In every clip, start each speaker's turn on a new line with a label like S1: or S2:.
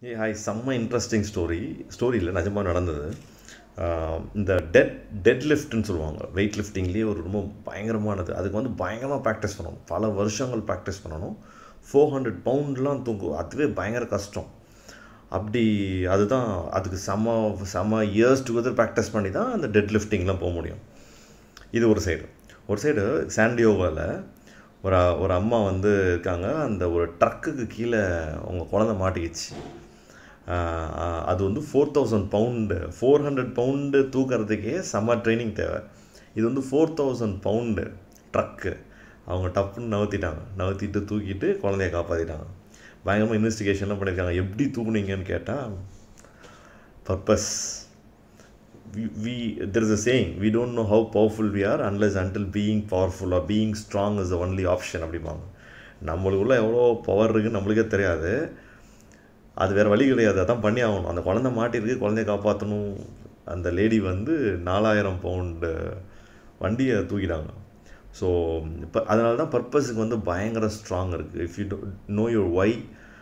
S1: ஏ hi செம்ம interesting story story இல்லை நிஜமாக நடந்தது ஆஹ் இந்த டெட் டெட் லிஃப்ட்னு சொல்லுவாங்க வெயிட் லிஃப்டிங்லேயே ஒரு ரொம்ப பயங்கரமானது அதுக்கு வந்து பயங்கரமாக ப்ராக்டிஸ் பண்ணணும் பல வருஷங்கள் ப்ராக்டிஸ் பண்ணணும் ஃபோர் ஹண்ட்ரட் பவுண்ட்லாம் தூக்கும் அதுவே பயங்கர கஷ்டம் அப்படி அதுதான் அதுக்கு செம்ம செம்ம இயர்ஸ் டுகெதர் ப்ராக்டிஸ் பண்ணி தான் அந்த டெட் லிஃப்டிங்லாம் போக முடியும் இது ஒரு சைடு ஒரு சைடு சாண்டியோவாவில் ஒரு ஒரு அம்மா வந்து இருக்காங்க அந்த ஒரு ட்ரக்குக்கு கீழே அவங்க குழந்த மாட்டிக்கிச்சு ஆஹ் ஆஹ் அது வந்து four thousand pound four hundred pound தூக்கிறதுக்கே செம்ம ட்ரைனிங் தேவை இது வந்து ஃபோர் தௌசண்ட் பவுண்டு ட்ரக்கு அவங்க டப்புன்னு நவுத்திட்டாங்க நவுத்திட்டு தூக்கிட்டு குழந்தைய காப்பாற்றிட்டாங்க பயங்கரமாக இன்வெஸ்டிகேஷன்லாம் பண்ணியிருக்காங்க எப்படி தூக்குனீங்கன்னு கேட்டால் purpose we, we there is a saying we don't know how powerful we are unless until being powerful or being strong is the only option அப்படிம்பாங்க நம்மளுக்குள்ள எவ்வளோ பவர் இருக்குன்னு நம்மளுக்கே தெரியாது அது வேறு வழி கிடையாது அதான் பண்ணி ஆகணும் அந்த குழந்தை மாட்டிருக்கு குழந்தைய காப்பாற்றணும் அந்த லேடி வந்து நாலாயிரம் பவுண்டு வண்டியை தூக்கிட்டாங்க ஸோ இப்போ அதனால தான் பர்பஸுக்கு வந்து பயங்கர ஸ்ட்ராங் இருக்குது if you know your why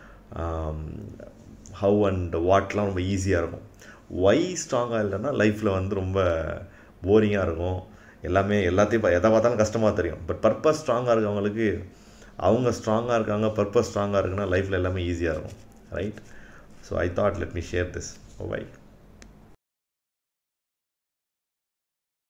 S1: how and வாட்லாம் ரொம்ப ஈஸியாக இருக்கும் ஒய் ஸ்ட்ராங்காக இல்லைன்னா லைஃப்பில் வந்து ரொம்ப போரிங்காக இருக்கும் எல்லாமே எல்லாத்தையும் பா- எதை பார்த்தாலும் கஷ்டமாக தெரியும் பட் பர்பஸ் ஸ்ட்ராங்காக இருக்கவங்களுக்கு அவங்க ஸ்ட்ராங்காக இருக்காங்க பர்பஸ் ஸ்ட்ராங்காக இருக்குன்னா லைஃப்பில் எல்லாமே ஈஸியாக இருக்கும் right so I thought let me share this by